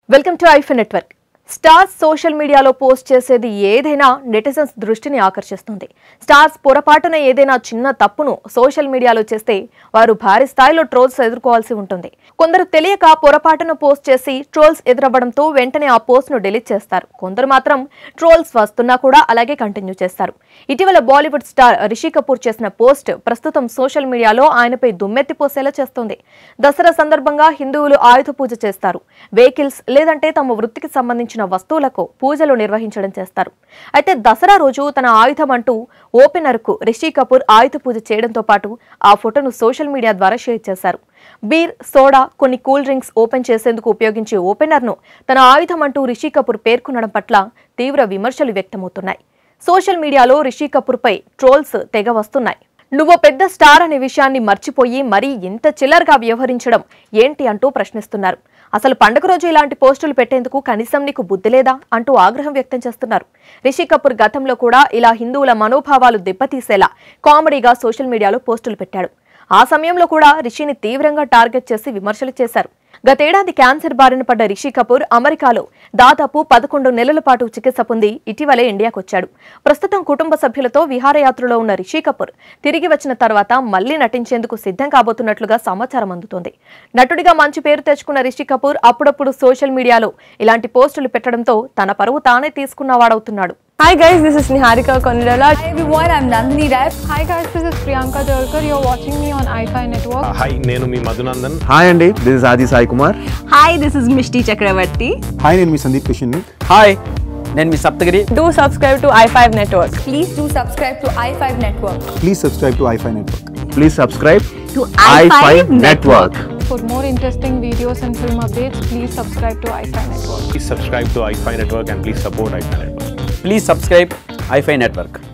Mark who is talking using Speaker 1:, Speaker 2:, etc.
Speaker 1: Welcome to iFi network stars social మీడియాలో post చేసేది ఏదైనా నెటిజన్స్ దృష్టిని ఆకర్షిస్తుంది స్టార్స్ పొరపాటున ఏదైనా చిన్న తప్పును సోషల్ మీడియాలో చేస్తే వారు భారీ స్థాయిలో ట్రోల్స్ ఎదుర్కోవాల్సి ఉంటుంది కొందరు తెలియక పొరపాటున పోస్ట్ చేసి ట్రోల్స్ ఎదురవ్వడంతో వెంటనే ఆ పోస్ట్ ను డిలీట్ చేస్తారు కొందరు మాత్రం ట్రోల్స్ వస్తున్నా కూడా అలాగే కంటిన్యూ చేస్తారు ఇటీవల బాలీవుడ్ స్టార్ రిషి కపూర్ చేసిన పోస్ట్ ప్రస్తుతం సోషల్ మీడియాలో ఆయనపై దుమ్మెత్తిపోసేలా చేస్తోంది దసరా సందర్భంగా హిందువులు ఆయుధ పూజ చేస్తారు వెహికల్స్ లేదంటే తమ వృత్తికి సంబంధించిన వస్తువులకు పూజలు నిర్వహించడం చేస్తారు అయితే దసరా రోజు తన ఆయుధం అంటూ ఓపెనర్ కు రిషి కపూర్ ఆయుధ పూజ చేయడంతో పాటు ఆ ఫోటోను సోషల్ మీడియా ద్వారా షేర్ చేశారు బీర్ సోడా కొన్ని కూల్ డ్రింక్స్ ఓపెన్ చేసేందుకు ఉపయోగించే ఓపెనర్ను తన ఆయుధం అంటూ రిషి కపూర్ పేర్కొనడం పట్ల తీవ్ర విమర్శలు వ్యక్తమవుతున్నాయి సోషల్ మీడియాలో రిషి కపూర్పై ట్రోల్స్ తెగ వస్తున్నాయి నువ్వు పెద్ద స్టార్ అనే విషయాన్ని మర్చిపోయి మరీ ఇంత చిల్లరగా వ్యవహరించడం ఏంటి అంటూ ప్రశ్నిస్తున్నారు అసలు పండుగ రోజు ఇలాంటి పోస్టులు పెట్టేందుకు కనీసం నీకు బుద్ధి లేదా అంటూ ఆగ్రహం వ్యక్తం చేస్తున్నారు రిషి కపూర్ గతంలో కూడా ఇలా హిందువుల మనోభావాలు దెబ్బతీసేలా కామెడీగా సోషల్ మీడియాలో పోస్టులు పెట్టాడు ఆ సమయంలో కూడా రిషిని తీవ్రంగా టార్గెట్ చేసి విమర్శలు చేశారు గతేడాది క్యాన్సర్ బారిన పడ్డ రిషి కపూర్ అమెరికాలో దాదాపు పదకొండు నెలల పాటు చికిత్స పొంది ఇటీవలే ఇండియాకొచ్చాడు ప్రస్తుతం కుటుంబ సభ్యులతో విహారయాత్రలో ఉన్న రిషి కపూర్ తిరిగి వచ్చిన తర్వాత మళ్లీ నటించేందుకు సిద్ధం కాబోతున్నట్లుగా సమాచారం అందుతోంది నటుడిగా మంచి పేరు తెచ్చుకున్న రిషి కపూర్ అప్పుడప్పుడు సోషల్ మీడియాలో ఇలాంటి పోస్టులు పెట్టడంతో తన పరువు తానే తీసుకున్నవాడవుతున్నాడు
Speaker 2: Hi guys, this is Niharika Konirala.
Speaker 3: Hi everyone, I'm Nandini Rai.
Speaker 2: Hi guys, this is Priyanka Jalkar. You're watching me on iFi Network.
Speaker 4: Hi నేను మీ మధునందన్
Speaker 5: హాయ్ అండి this is Aadi Sai Kumar
Speaker 6: Hi, this is Mishti Chakravarti.
Speaker 7: Hi నేను మీ Sundeep Kishan
Speaker 8: hi నేను మీ Saptagiri
Speaker 2: Do subscribe to i5 Network.
Speaker 3: Please do subscribe to i5 Network.
Speaker 7: Please subscribe to iFi network
Speaker 5: please subscribe
Speaker 6: To
Speaker 5: i5
Speaker 6: i5
Speaker 5: network
Speaker 2: For more interesting videos and film updates, please subscribe to iFi Network.
Speaker 4: Please subscribe to iFi network and please support iFi network
Speaker 8: please subscribe iFi network